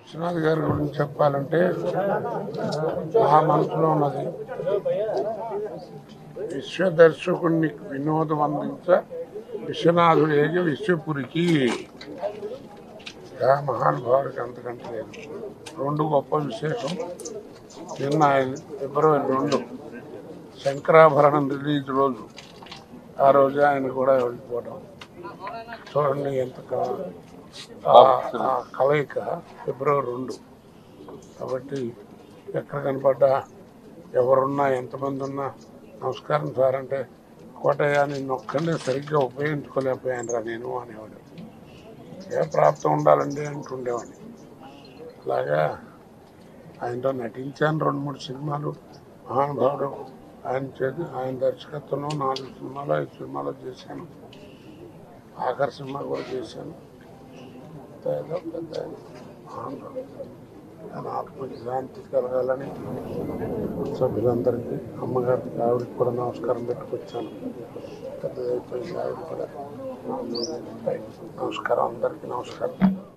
విశ్వనాథ్ గారి గురించి చెప్పాలంటే నా మనసులో ఉన్నది విశ్వ దర్శకుడిని వినోదం అందించ విశ్వనాథుడు ఏగి విశ్వపురికి ఆ మహానుభావుడికి అంతకంటే లేదు రెండు గొప్ప విశేషం నిన్న ఆయన ఫిబ్రవరి రెండు శంకరాభరణం రిలీజ్ రోజు ఆ రోజు ఆయన కూడా వెళ్ళిపోవడం చూడండి ఎంత క- ఆ- ఆ కలయిక ఫిబ్రవరి రెండు కాబట్టి ఎక్కడ కనపడ్డా ఎవరున్నా ఎంతమంది ఉన్నా నమస్కారం సార్ అంటే కోటయ్య నిన్ను ఒక్కరినే సరిగ్గా ఉపయోగించుకోలేకపోయాను రా నేను అనేవాడు ఏ ప్రాప్తం ఉండాలండి అంటుండేవాడిని అలాగా ఆయనతో నటించాను రెండు మూడు సినిమాలు మహానుభావుడు ఆయన చేతి ఆయన దర్శకత్వంలో నాలుగు సినిమాలు ఐదు సినిమాలు చేశాను ఆఖరి సినిమా కూడా చేశాను ఏదో పెద్ద ఆయన మహానుభావుడు ఆయన ఆత్మకి శాంతి కలగాలని సభ్యులందరికీ అమ్మగారికి ఆవిడకి కూడా నమస్కారం పెట్టుకొచ్చాను పెద్దదైపోయింది ఆవిడ కూడా నమస్కారం అందరికీ నమస్కారం